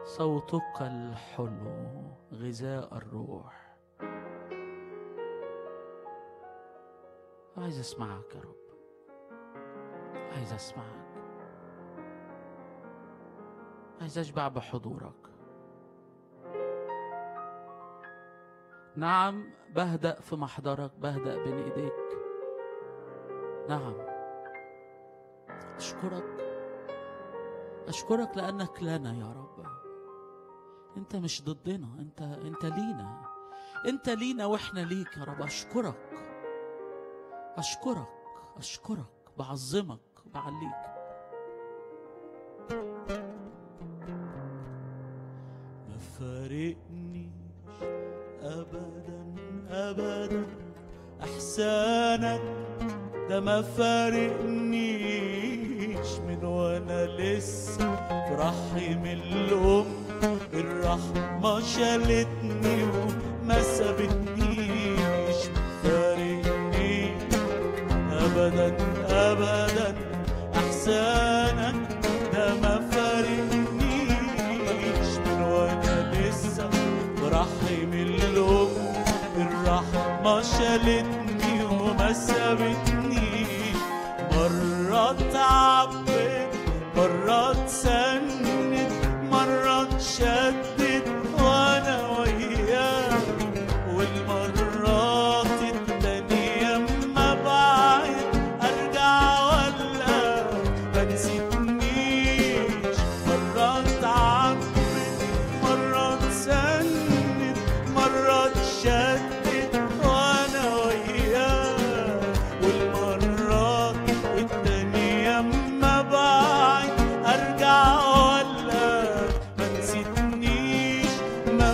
صوتك الحلو غذاء الروح عايز اسمعك يا رب عايز اسمعك عايز اشبع بحضورك نعم بهدأ في محضرك بهدأ بين ايديك نعم اشكرك اشكرك لانك لنا يا رب انت مش ضدنا انت انت لينا انت لينا واحنا ليك يا رب اشكرك اشكرك اشكرك بعظمك بعليك ما فارقنيش ابدا ابدا احسانك ده ما فارقنيش من وانا لسه في رحم الام الرحمه شالتني وما سابتنيش ما فارقنيش ابدا ابدا احسانك ده ما فارقنيش من وانا لسه برحم الام الرحمه شالتني وما سابتنيش مرة تعبت مرة تسند مرة تشدد وانا وياك والمرات التانية اما بعد ارجع ولا ما نسيتنيش مرة تعبت مرة تسند مرة تشدد وانا وياك والمرات التانية اما بعد ارجع ولا ما نسيتنيش ما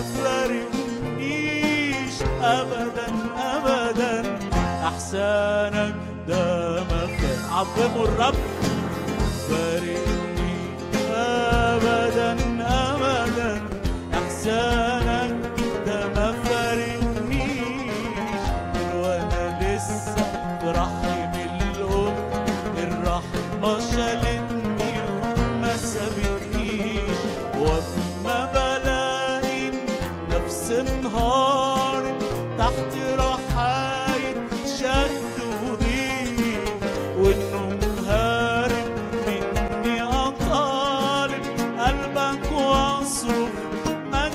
فارقنيش ابدا ابدا احسانك ده ما فارق عظموا الرب فارقني ابدا ابدا احسانك ده ما فارقنيش من وانا لسه في رحم الام الرحمه شالتني وما سابتنيش واما بلاقي نفسي انهارت تحت رحاية شد وضيق والنوم هارب مني اطالب قلبك واصرخ ما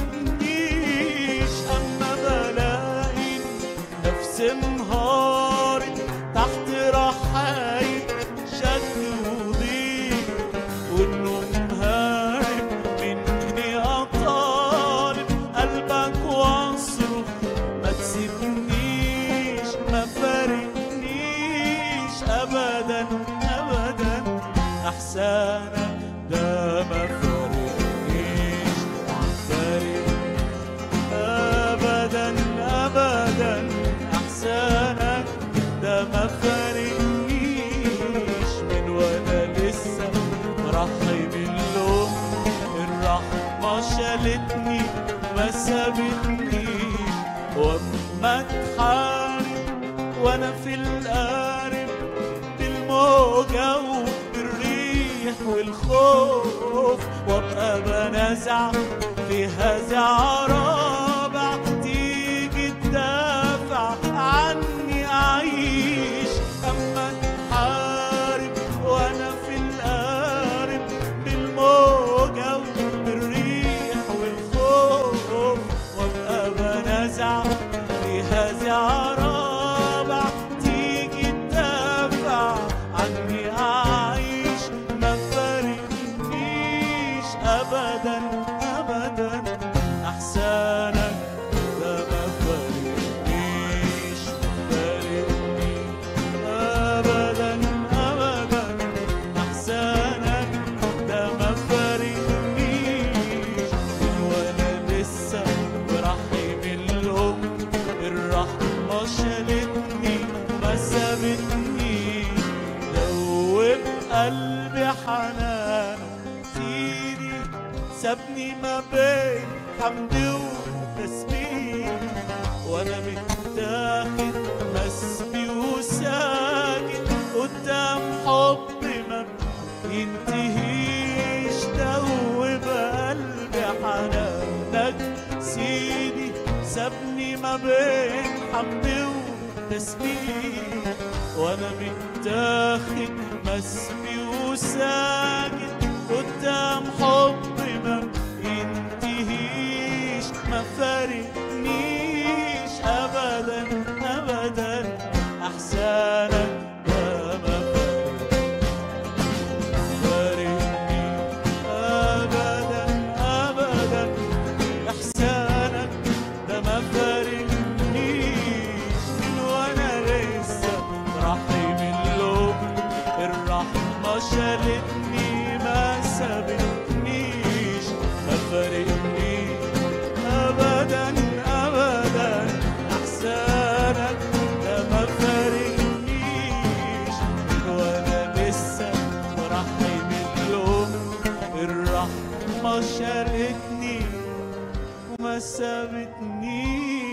تسيبنيش اما بلاقي نفسي انهارت تحت رحاية شد وضيق والنوم هارب مني اطالب قلبك واصرخ ما تسيبنيش ما فارقنيش ابدا ابدا احسانك ده ما فارقنيش فارقني ابدا ابدا احسانك ده ما فارقنيش من وانا لسه رحم اللوم الرحمه شالتني ما سابتنيش واما اتحارب وانا في القارب بالموجة وبالريح والخوف وابقى بنازع في هزع رابع تيجي تدافع عني اعيش اما اتحارب وانا في القارب بالموجة وبالريح والخوف وابقى بنازع في هزع رابع تيجي تدافع عني اعيش ما فارقنيش ابدا ابدا احسانك ده ما فارقنيش فارقني ابدا ابدا احسانك ده ما فارقنيش من وانا لسه برحم الام الرحمه شالتني ما سابتني دوب قلبي حنان سيدي سابني ما بين حمد وتسبيح وانا متاخد مسبي وساكت قدام حب ما ينتهيش دوب قلبي ما بين حمد وتسبيح وانا متاخد مسبي وساجد قدام حب ما ينتهيش ما فارقنيش ابدا ابدا احسانك ده ما فارقني ابدا ابدا احسانك ده ما فارقنيش من وانا لسه رحم اللوم الرحمة شالتني ما سابتنيش ما فارقنيش ابدا ابدا احسانك ده ما فارقنيش من وانا لسه رحم اللوم الرحمة شالتني وما سابتنيش